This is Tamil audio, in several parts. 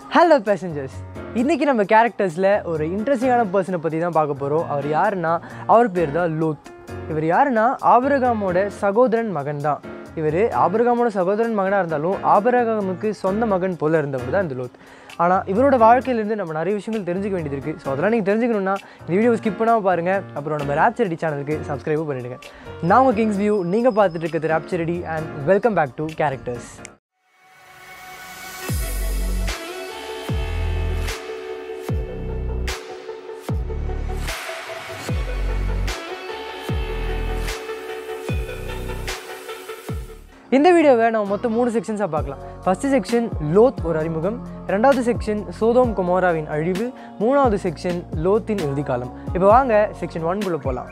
ஹலோ பேசஞ்சர்ஸ் இன்றைக்கி நம்ம கேரக்டர்ஸில் ஒரு இன்ட்ரெஸ்டிங்கான பர்சனை பற்றி தான் பார்க்க போகிறோம் அவர் யாருன்னா அவர் பேர் தான் லோத் இவர் யாருன்னா ஆபிரகாமோட சகோதரன் மகன் தான் இவர் ஆபிரகாமோட சகோதரன் மகனாக இருந்தாலும் ஆபிரகாமுக்கு சொந்த மகன் போல இருந்தவர் தான் இந்த லோத் ஆனால் இவரோட வாழ்க்கையிலேருந்து நம்ம நிறைய விஷயங்கள் தெரிஞ்சுக்க வேண்டியது இருக்குது ஸோ அதெல்லாம் நீங்கள் தெரிஞ்சுக்கணுன்னா இந்த வீடியோ ஸ்கிப் பண்ணாமல் பாருங்கள் அப்புறம் நம்ம ரேப்சரடி சேனலுக்கு சப்ஸ்கிரைபும் பண்ணிவிடுங்க நான் உங்கள் கிங்ஸ் வியூ நீங்கள் பார்த்துட்டு இருக்கிறது ரேப்சரடி and welcome back to characters இந்த வீடியோவை நம்ம மொத்தம் மூணு செக்ஷன்ஸாக பார்க்கலாம் ஃபஸ்ட்டு செக்ஷன் லோத் ஒரு அறிமுகம் ரெண்டாவது செக்ஷன் சோதோம் குமாராவின் அழிவு மூணாவது செக்ஷன் லோத்தின் இறுதிக்காலம் இப்போ வாங்க செக்ஷன் ஒன்குள்ளே போகலாம்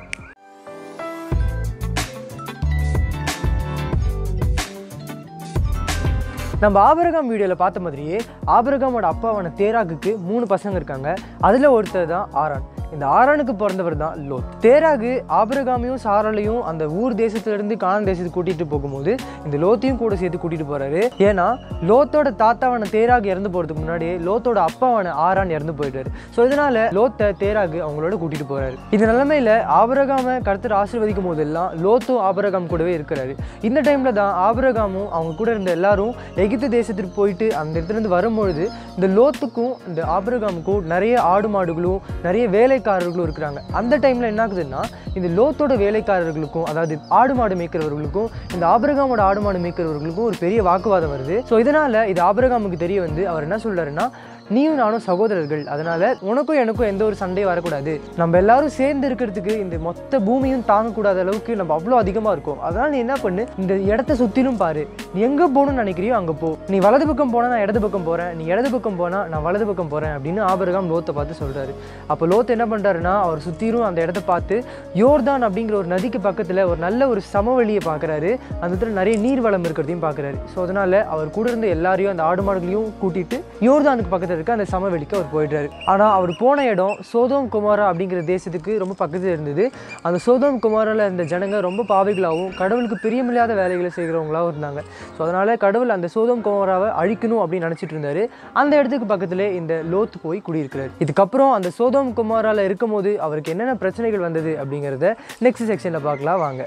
நம்ம ஆபரகாம் வீடியோவில் பார்த்த மாதிரியே ஆபரகாமோட அப்பாவான தேராகுக்கு மூணு பசங்க இருக்காங்க அதில் ஒருத்தர் தான் ஆரான் இந்த ஆரானுக்கு பிறந்தவர் தான் லோத் தேராகு ஆபரகாமையும் சாராலையும் அந்த ஊர் தேசத்திலிருந்து கானான் தேசத்துக்கு கூட்டிகிட்டு போகும்போது இந்த லோத்தையும் கூட சேர்த்து கூட்டிகிட்டு போகிறாரு ஏன்னா லோத்தோட தாத்தாவான தேராகு இறந்து போகிறதுக்கு முன்னாடியே லோத்தோட அப்பாவான ஆரான் இறந்து போயிட்டாரு ஸோ இதனால லோத்தை தேராகு அவங்களோட கூட்டிகிட்டு போகிறாரு இந்த நிலைமையில் ஆபரகாமை கருத்தர் ஆசீர்வதிக்கும் போதெல்லாம் லோத்தும் ஆபரகாம் கூடவே இருக்கிறாரு இந்த டைமில் தான் ஆபரகாமும் அவங்க கூட இருந்த எல்லாரும் எகிப்து தேசத்துக்கு போயிட்டு அந்த இடத்துலேருந்து வரும்பொழுது இந்த லோத்துக்கும் இந்த ஆபரகாமுக்கும் நிறைய ஆடு மாடுகளும் நிறைய வேலைக்காரர்களும் இருக்கிறாங்க அந்த டைமில் என்ன ஆகுதுன்னா இந்த லோத்தோட வேலைக்காரர்களுக்கும் அதாவது ஆடு மாடு மேய்க்கிறவர்களுக்கும் இந்த ஆபரகாமோட ஆடு மாடு மேய்க்கிறவர்களுக்கும் ஒரு பெரிய வாக்குவாதம் வருது ஸோ இதனால் இது ஆபரகாமுக்கு தெரிய வந்து அவர் என்ன சொல்றாருன்னா நீயும் நானும் சகோதரர்கள் அதனால உனக்கும் எனக்கும் எந்த ஒரு சண்டையும் வரக்கூடாது நம்ம எல்லாரும் சேர்ந்து இருக்கிறதுக்கு இந்த மொத்த பூமியும் தாங்கக்கூடாத அளவுக்கு நம்ம அவ்வளோ அதிகமாக இருக்கும் அதனால நீ என்ன பண்ணு இந்த இடத்த சுற்றிலும் பாரு நீ எங்கே போகணும்னு நினைக்கிறியோ அங்கே போ நீ வலது பக்கம் போனால் நான் இடது பக்கம் போகிறேன் நீ இடது பக்கம் போனால் நான் வலது பக்கம் போகிறேன் அப்படின்னு ஆபரகாம் லோத்தை பார்த்து சொல்கிறாரு அப்போ லோத் என்ன பண்ணுறாருன்னா அவர் சுற்றிலும் அந்த இடத்த பார்த்து யோர்தான் அப்படிங்கிற ஒரு நதிக்கு பக்கத்தில் ஒரு நல்ல ஒரு சமவெளியை பார்க்குறாரு அந்த இடத்துல நிறைய நீர் வளம் இருக்கிறதையும் பார்க்குறாரு ஸோ அதனால் அவர் கூட இருந்த எல்லாரையும் அந்த ஆடு மாடுகளையும் கூட்டிட்டு யோர்தானுக்கு பக்கத்தில் இருக்க அந்த சமவெளிக்கு அவர் போயிட்டாரு ஆனால் அவர் போன இடம் சோதோம் குமாரா அப்படிங்கிற தேசத்துக்கு ரொம்ப பக்கத்தில் இருந்தது அந்த சோதோம் குமாராவில் இருந்த ஜனங்க ரொம்ப பாவிகளாகவும் கடவுளுக்கு பிரியமில்லாத வேலைகளை செய்கிறவங்களாகவும் இருந்தாங்க ஸோ அதனால் கடவுள் அந்த சோதோம் குமாராவை அழிக்கணும் அப்படின்னு நினச்சிட்டு இருந்தாரு அந்த இடத்துக்கு பக்கத்தில் இந்த லோத் போய் குடியிருக்கிறார் இதுக்கப்புறம் அந்த சோதோம் குமாராவில் இருக்கும்போது அவருக்கு என்னென்ன பிரச்சனைகள் வந்தது அப்படிங்கிறத நெக்ஸ்ட் செக்ஷனில் பார்க்கலாம் வாங்க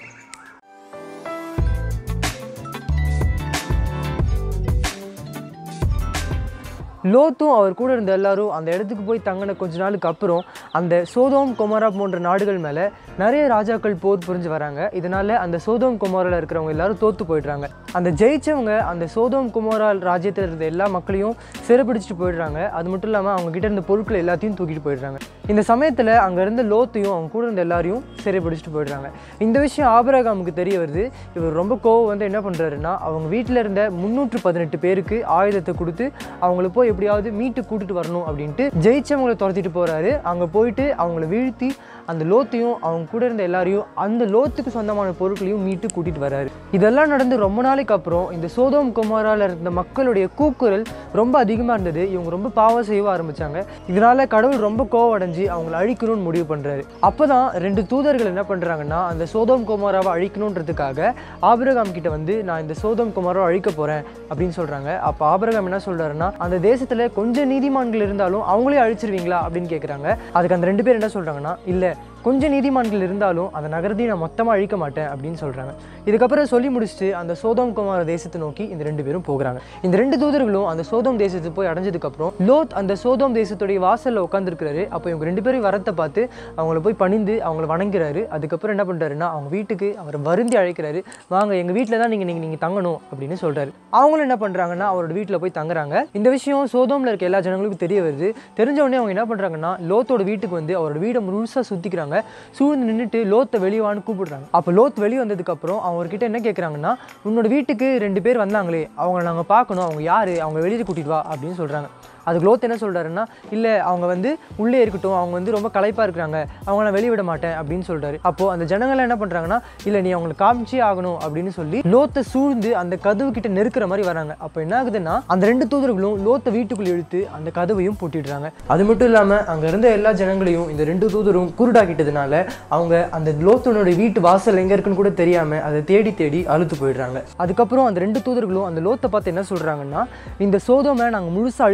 லோத்தும் அவர் கூட இருந்த எல்லாரும் அந்த இடத்துக்கு போய் தங்கின கொஞ்ச நாளுக்கு அப்புறம் அந்த சோதோம் குமாரா போன்ற நாடுகள் மேலே நிறைய ராஜாக்கள் போர் புரிஞ்சு வராங்க இதனால அந்த சோதோம் குமாரில் இருக்கிறவங்க எல்லாரும் தோத்து போயிடுறாங்க அந்த ஜெயிச்சவங்க அந்த சோதோம் குமாரா ராஜ்யத்தில் இருந்த எல்லா மக்களையும் சிறைப்பிடிச்சிட்டு போயிடுறாங்க அது மட்டும் இல்லாமல் அவங்க கிட்ட இருந்த பொருட்களை எல்லாத்தையும் தூக்கிட்டு போயிடுறாங்க இந்த சமயத்தில் அங்கே இருந்த லோத்தையும் அவங்க கூட இருந்த எல்லாரையும் சிறைப்பிடிச்சிட்டு போயிடுறாங்க இந்த விஷயம் ஆபரகாமுக்கு தெரிய வருது இவர் ரொம்ப கோவம் வந்து என்ன பண்ணுறாருன்னா அவங்க வீட்டில் இருந்த முந்நூற்று பதினெட்டு பேருக்கு ஆயுதத்தை கொடுத்து அவங்கள போய் எப்படியாவது மீட்டு கூட்டிட்டு வரணும் அப்படின்ட்டு ஜெயிச்சவங்களை துரத்திட்டு போகிறாரு அங்கே போயிட்டு அவங்கள வீழ்த்தி அந்த லோத்தையும் அவங்க கூட இருந்த எல்லாரையும் அந்த லோத்துக்கு சொந்தமான பொருட்களையும் மீட்டு கூட்டிட்டு வராரு இதெல்லாம் நடந்து ரொம்ப நாளைக்கு அப்புறம் இந்த சோதோம் குமாரால இருந்த மக்களுடைய கூக்குரல் ரொம்ப அதிகமாக இருந்தது இவங்க ரொம்ப பாவம் செய்ய ஆரம்பிச்சாங்க இதனால கடவுள் ரொம்ப கோவடைஞ்சு அவங்கள அழிக்கணும்னு முடிவு பண்றாரு அப்பதான் ரெண்டு தூதர்கள் என்ன பண்றாங்கன்னா அந்த சோதோம் குமாராவை அழிக்கணுன்றதுக்காக ஆபிரகாம் கிட்ட வந்து நான் இந்த சோதோம் குமாராவை அழிக்க போறேன் அப்படின்னு சொல்றாங்க அப்போ ஆபிரகாம் என்ன சொல்றாருன்னா அந்த தேசத்துல கொஞ்சம் நீதிமான்கள் இருந்தாலும் அவங்களே அழிச்சிருவீங்களா அப்படின்னு கேட்குறாங்க அதுக்கு அந்த ரெண்டு பேர் என்ன சொல்றாங்கன்னா இல்லை கொஞ்சம் நீதிமான்கள் இருந்தாலும் அந்த நகரத்தையும் நான் மொத்தமாக அழிக்க மாட்டேன் அப்படின்னு சொல்கிறாங்க இதுக்கப்புறம் சொல்லி முடிச்சுட்டு அந்த சோதோம் குமார தேசத்தை நோக்கி இந்த ரெண்டு பேரும் போகிறாங்க இந்த ரெண்டு தூதர்களும் அந்த சோதோம் தேசத்துக்கு போய் அடைஞ்சதுக்கப்புறம் லோத் அந்த சோதோம் தேசத்துடைய வாசலில் உட்காந்துருக்கிறாரு அப்போ இவங்க ரெண்டு பேரும் வரத்தை பார்த்து அவங்கள போய் பணிந்து அவங்கள வணங்குறாரு அதுக்கப்புறம் என்ன பண்ணுறாருன்னா அவங்க வீட்டுக்கு அவர் வருந்தி அழைக்கிறாரு வாங்க எங்கள் வீட்டில் தான் நீங்கள் நீங்கள் நீங்கள் தங்கணும் அப்படின்னு சொல்கிறாரு அவங்களும் என்ன பண்ணுறாங்கன்னா அவரோட வீட்டில் போய் தங்குறாங்க இந்த விஷயம் சோதோமில் இருக்க எல்லா ஜனங்களுக்கும் தெரிய வருது தெரிஞ்ச உடனே அவங்க என்ன பண்ணுறாங்கன்னா லோத்தோட வீட்டுக்கு வந்து அவரோட வீடை முழுசாக சுற்றிக்கிறாங்க சூழ்ந்து நின்றுட்டு லோத்தை வெளிவான்னு கூப்பிடுறாங்க அப்போ லோத் வெளியே வந்ததுக்கப்புறம் அவர்கிட்ட என்ன கேட்குறாங்கன்னா உன்னோட வீட்டுக்கு ரெண்டு பேர் வந்தாங்களே அவங்கள நாங்கள் பார்க்கணும் அவங்க யார் அவங்க வெளியே கூட்டிட்டு வா அப்படின்னு சொல்கிறாங்க அதுக்கு லோத் என்ன சொல்கிறாருன்னா இல்லை அவங்க வந்து உள்ளே இருக்கட்டும் அவங்க வந்து ரொம்ப களைப்பாக இருக்கிறாங்க அவங்க நான் வெளியே விட மாட்டேன் அப்படின்னு சொல்கிறாரு அப்போது அந்த ஜனங்கள் என்ன பண்ணுறாங்கன்னா இல்லை நீ அவங்களுக்கு காமிச்சே ஆகணும் அப்படின்னு சொல்லி லோத்தை சூழ்ந்து அந்த கதவு கிட்ட நெருக்கிற மாதிரி வராங்க அப்போ என்ன ஆகுதுன்னா அந்த ரெண்டு தூதர்களும் லோத்தை வீட்டுக்குள்ள இழுத்து அந்த கதவையும் பூட்டிடுறாங்க அது மட்டும் இல்லாமல் அங்கே இருந்த எல்லா ஜனங்களையும் இந்த ரெண்டு தூதரும் குருடாக்கிட்டதுனால அவங்க அந்த லோத்தனோட வீட்டு வாசல் எங்கே இருக்குன்னு கூட தெரியாமல் அதை தேடி தேடி அழுத்து போயிடுறாங்க அதுக்கப்புறம் அந்த ரெண்டு தூதர்களும் அந்த லோத்தை பார்த்து என்ன சொல்கிறாங்கன்னா இந்த சோதோமை நாங்கள் முழுசாக அழிக்க போகிறோம்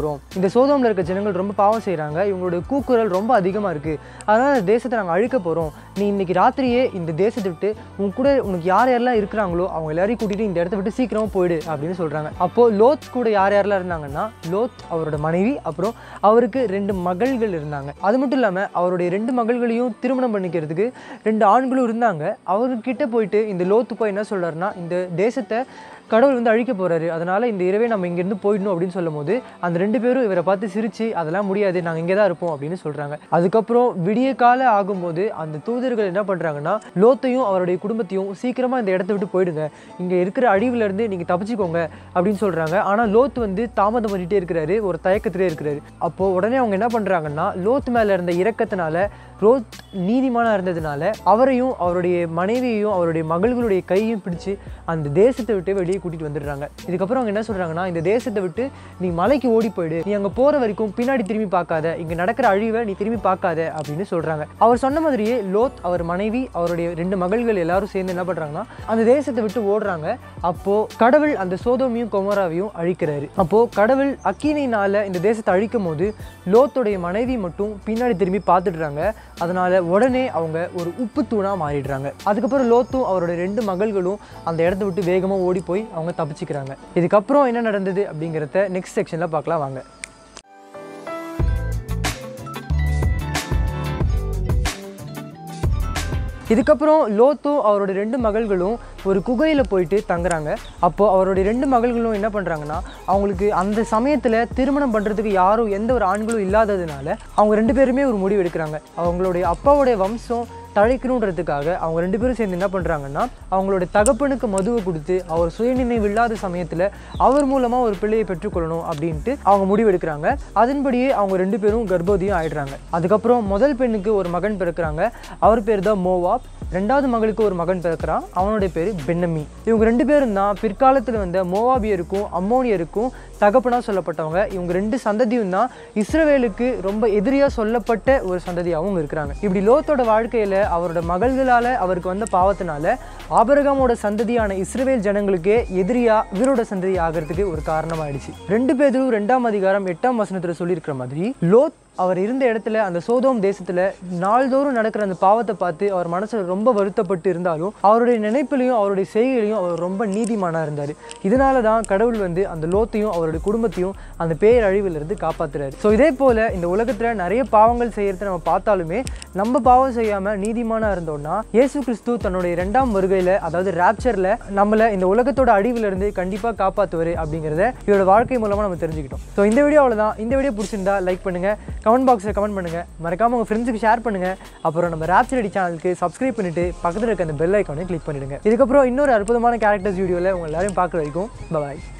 போகிறோம் இந்த சோதோமில் இருக்க ஜனங்கள் ரொம்ப பாவம் செய்கிறாங்க இவங்களுடைய கூக்குரல் ரொம்ப அதிகமாக இருக்குது அதனால் இந்த தேசத்தை நாங்கள் அழிக்க போகிறோம் நீ இன்னைக்கு ராத்திரியே இந்த தேசத்தை விட்டு உன் கூட உனக்கு யார் யாரெல்லாம் இருக்கிறாங்களோ அவங்க எல்லாரையும் கூட்டிகிட்டு இந்த இடத்த விட்டு சீக்கிரமாக போயிடு அப்படின்னு சொல்கிறாங்க அப்போது லோத் கூட யார் யாரெல்லாம் இருந்தாங்கன்னா லோத் அவரோட மனைவி அப்புறம் அவருக்கு ரெண்டு மகள்கள் இருந்தாங்க அது மட்டும் இல்லாமல் அவருடைய ரெண்டு மகள்களையும் திருமணம் பண்ணிக்கிறதுக்கு ரெண்டு ஆண்களும் இருந்தாங்க அவர்கிட்ட போயிட்டு இந்த லோத்து போய் என்ன சொல்றாருன்னா இந்த தேசத்தை கடவுள் வந்து அழிக்க போறாரு அதனால இந்த இரவே நம்ம இங்கேருந்து போயிடணும் அப்படின்னு சொல்லும் போது அந்த ரெண்டு பேரும் இவரை பார்த்து சிரிச்சு அதெல்லாம் முடியாது நாங்கள் இங்கே தான் இருப்போம் அப்படின்னு சொல்றாங்க அதுக்கப்புறம் விடிய கால ஆகும்போது அந்த தூதர்கள் என்ன பண்றாங்கன்னா லோத்தையும் அவருடைய குடும்பத்தையும் சீக்கிரமா இந்த இடத்த விட்டு போயிடுங்க இங்க இருக்கிற அழிவுல இருந்து நீங்க தப்பிச்சுக்கோங்க அப்படின்னு சொல்றாங்க ஆனா லோத் வந்து தாமதம் பண்ணிட்டே இருக்கிறாரு ஒரு தயக்கத்திலே இருக்கிறாரு அப்போ உடனே அவங்க என்ன பண்றாங்கன்னா லோத் மேல இருந்த இரக்கத்தினால லோத் நீதிமானா இருந்ததுனால அவரையும் அவருடைய மனைவியையும் அவருடைய மகள்களுடைய கையையும் பிடிச்சு அந்த தேசத்தை விட்டு வெளியே கூட்டிட்டு வந்துடுறாங்க இதுக்கப்புறம் அவங்க என்ன சொல்றாங்கன்னா இந்த தேசத்தை விட்டு நீ மலைக்கு ஓடி போயிடு நீ அங்க போற வரைக்கும் பின்னாடி திரும்பி பார்க்காத இங்க நடக்கிற அழிவை நீ திரும்பி பார்க்காத அப்படின்னு சொல்றாங்க அவர் சொன்ன மாதிரியே லோத் அவர் மனைவி அவருடைய ரெண்டு மகள்கள் எல்லாரும் சேர்ந்து என்ன பண்றாங்கன்னா அந்த தேசத்தை விட்டு ஓடுறாங்க அப்போ கடவுள் அந்த சோதோமியும் கொமராவையும் அழிக்கிறாரு அப்போ கடவுள் அக்கினினால இந்த தேசத்தை அழிக்கும் போது லோத்துடைய மனைவி மட்டும் பின்னாடி திரும்பி பார்த்துடுறாங்க அதனால உடனே அவங்க ஒரு உப்பு தூணா மாறிடுறாங்க அதுக்கப்புறம் லோத்தும் அவரோட ரெண்டு மகள்களும் அந்த இடத்த விட்டு வேகமா ஓடி போய் அவங்க தப்பிச்சுக்கிறாங்க இதுக்கப்புறம் என்ன நடந்தது அப்படிங்கிறத நெக்ஸ்ட் செக்ஷன்ல பார்க்கலாம் வாங்க இதுக்கப்புறம் லோத்தும் அவரோட ரெண்டு மகள்களும் ஒரு குகையில் போயிட்டு தங்குறாங்க அப்போது அவருடைய ரெண்டு மகள்களும் என்ன பண்ணுறாங்கன்னா அவங்களுக்கு அந்த சமயத்தில் திருமணம் பண்ணுறதுக்கு யாரும் எந்த ஒரு ஆண்களும் இல்லாததுனால அவங்க ரெண்டு பேருமே ஒரு முடிவு எடுக்கிறாங்க அவங்களுடைய அப்பாவுடைய வம்சம் தழைக்கணுன்றதுக்காக அவங்க ரெண்டு பேரும் சேர்ந்து என்ன பண்ணுறாங்கன்னா அவங்களோட தகப்பனுக்கு மதுவை கொடுத்து அவர் சுயநினைவு இல்லாத சமயத்தில் அவர் மூலமாக ஒரு பிள்ளையை பெற்றுக்கொள்ளணும் அப்படின்ட்டு அவங்க முடிவு எடுக்கிறாங்க அதன்படியே அவங்க ரெண்டு பேரும் கர்ப்பவதியும் ஆயிடுறாங்க அதுக்கப்புறம் முதல் பெண்ணுக்கு ஒரு மகன் பிறக்கிறாங்க அவர் பேர் தான் மோவாப் ரெண்டாவது மகளுக்கு ஒரு மகன் பிறக்கிறான் அவனுடைய பேர் பென்னமி இவங்க ரெண்டு பேரும் தான் பிற்காலத்தில் வந்த மோவாபியருக்கும் அம்மோனியருக்கும் தகப்பனாக சொல்லப்பட்டவங்க இவங்க ரெண்டு சந்ததியும் தான் இஸ்ரவேலுக்கு ரொம்ப எதிரியாக சொல்லப்பட்ட ஒரு சந்ததியாகவும் இருக்கிறாங்க இப்படி லோத்தோட வாழ்க்கையில் அவரோட மகள்களால் அவருக்கு வந்த பாவத்தினால ஆபரகாமோட சந்ததியான இஸ்ரவேல் ஜனங்களுக்கே எதிரியாக இவரோட சந்ததி ஆகிறதுக்கு ஒரு காரணமாயிடுச்சு ரெண்டு பேரும் ரெண்டாம் அதிகாரம் எட்டாம் வசனத்தில் சொல்லியிருக்கிற மாதிரி லோத் அவர் இருந்த இடத்துல அந்த சோதோம் தேசத்துல நாள்தோறும் நடக்கிற அந்த பாவத்தை பார்த்து அவர் மனசுல ரொம்ப வருத்தப்பட்டு இருந்தாலும் அவருடைய நினைப்பிலையும் அவருடைய செய்கையிலையும் அவர் ரொம்ப நீதிமானா இருந்தார் இதனால தான் கடவுள் வந்து அந்த லோத்தையும் அவருடைய குடும்பத்தையும் அந்த பேரழிவிலிருந்து காப்பாத்துறாரு ஸோ இதே போல இந்த உலகத்துல நிறைய பாவங்கள் செய்யறத நம்ம பார்த்தாலுமே நம்ம பாவம் செய்யாம நீதிமானா இருந்தோம்னா இயேசு கிறிஸ்து தன்னுடைய இரண்டாம் வருகையில அதாவது ராப்சர்ல நம்மள இந்த உலகத்தோட அழிவிலிருந்து கண்டிப்பா காப்பாத்துவாரு அப்படிங்கிறத இவரோட வாழ்க்கை மூலமா நம்ம தெரிஞ்சுக்கிட்டோம் ஸோ இந்த வீடியோ அவ்வளவுதான் இந்த வீடியோ பிடிச்சிருந்தா லைக் பண்ணுங்க கமெண்ட் பாக்ஸில் கமெண்ட் பண்ணுங்கள் மறக்காமல் உங்கள் ஃப்ரெண்ட்ஸுக்கு ஷேர் பண்ணுங்கள் அப்புறம் நம்ம ராப்சர் அடி சேனலுக்கு சப்ஸ்கிரைப் பண்ணிட்டு பக்கத்தில் இருக்க அந்த பெல் ஐக்கானையும் கிளிக் பண்ணிடுங்க இதுக்கப்புறம் இன்னொரு அற்புதமான கேரக்டர்ஸ் வீடியோவில் உங்கள் எல்லாரையும் பார்க்குற வரைக்கும் பாய்